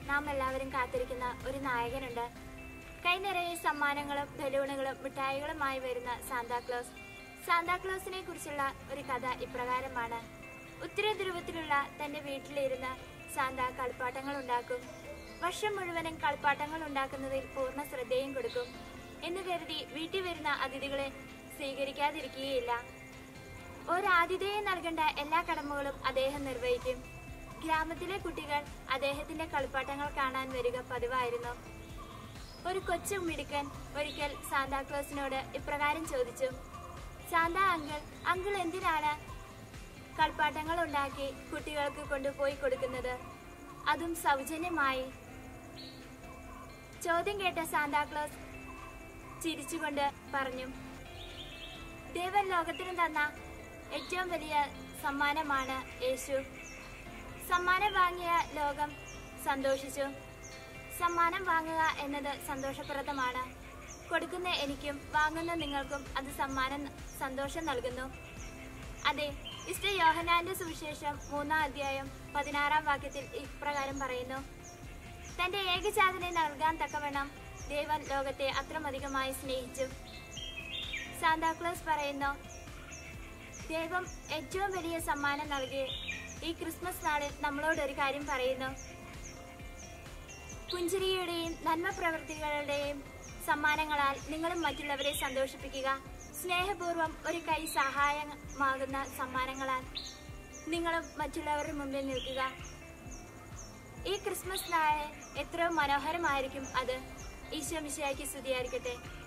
നാം എല്ലാവരും കാത്തിരിക്കുന്ന ഒരു നായകനുണ്ട് കൈ നിറയെ സമ്മാനങ്ങളും ബലൂണുകളും മിഠായികളുമായി വരുന്ന സാന്താക്ലോസ് സാന്താക്ലോസിനെ കുറിച്ചുള്ള ഒരു കഥ ഇപ്രകാരമാണ് ഉത്തര ധ്രുവത്തിലുള്ള തന്റെ വീട്ടിലിരുന്ന് സാന്ത കളിപ്പാട്ടങ്ങൾ ഉണ്ടാക്കും വർഷം മുഴുവനും കളിപ്പാട്ടങ്ങൾ ഉണ്ടാക്കുന്നതിൽ പൂർണ്ണ ശ്രദ്ധയും കൊടുക്കും എന്ന് കരുതി വീട്ടിൽ വരുന്ന അതിഥികളെ സ്വീകരിക്കാതിരിക്കുകയില്ല ഒരാതിഥേയം നൽകേണ്ട എല്ലാ കടമകളും അദ്ദേഹം നിർവഹിക്കും ഗ്രാമത്തിലെ കുട്ടികൾ അദ്ദേഹത്തിന്റെ കളിപ്പാട്ടങ്ങൾ കാണാൻ വരിക പതിവായിരുന്നു ഒരു കൊച്ചു മിടുക്കൻ ഒരിക്കൽ സാന്താക്ലോസിനോട് ഇപ്രകാരം ചോദിച്ചു സാന്ത അങ്കിൾ അങ്കിൾ എന്തിനാണ് കളിപ്പാട്ടങ്ങൾ ഉണ്ടാക്കി കുട്ടികൾക്ക് കൊണ്ടുപോയി കൊടുക്കുന്നത് അതും സൗജന്യമായി ചോദ്യം കേട്ട സാന്താക്ലോസ് ചിരിച്ചുകൊണ്ട് പറഞ്ഞു ദേവൻ ലോകത്തിന് തന്ന ഏറ്റവും വലിയ സമ്മാനമാണ് യേശു സമ്മാനം വാങ്ങിയ ലോകം സന്തോഷിച്ചു സമ്മാനം വാങ്ങുക എന്നത് സന്തോഷപ്രദമാണ് കൊടുക്കുന്ന എനിക്കും വാങ്ങുന്ന നിങ്ങൾക്കും അത് സമ്മാനം സന്തോഷം നൽകുന്നു അതെ ഇഷ്ട യോഹനാന്റെ സുവിശേഷം മൂന്നാം അധ്യായം പതിനാറാം വാക്യത്തിൽ ഇപ്രകാരം പറയുന്നു തന്റെ ഏകജാതനെ നൽകാൻ തക്കവണ്ണം ദേവൻ ലോകത്തെ അത്രമധികമായി സ്നേഹിച്ചു സാന്താക്ലോസ് പറയുന്നു ദൈവം ഏറ്റവും വലിയ സമ്മാനം നൽകി ഈ ക്രിസ്മസ് നാളിൽ നമ്മളോട് ഒരു കാര്യം പറയുന്നു പുഞ്ചിരിയുടെയും നന്മ പ്രവൃത്തികളുടെയും സമ്മാനങ്ങളാൽ നിങ്ങളും മറ്റുള്ളവരെ സന്തോഷിപ്പിക്കുക സ്നേഹപൂർവ്വം ഒരു കൈ സഹായമാകുന്ന സമ്മാനങ്ങളാൽ നിങ്ങളും മറ്റുള്ളവരുടെ മുമ്പിൽ നിൽക്കുക ഈ ക്രിസ്മസ് നാളെ എത്രയോ മനോഹരമായിരിക്കും അത് ഈശോ മിശിയാക്കി സ്തുതിയായിരിക്കട്ടെ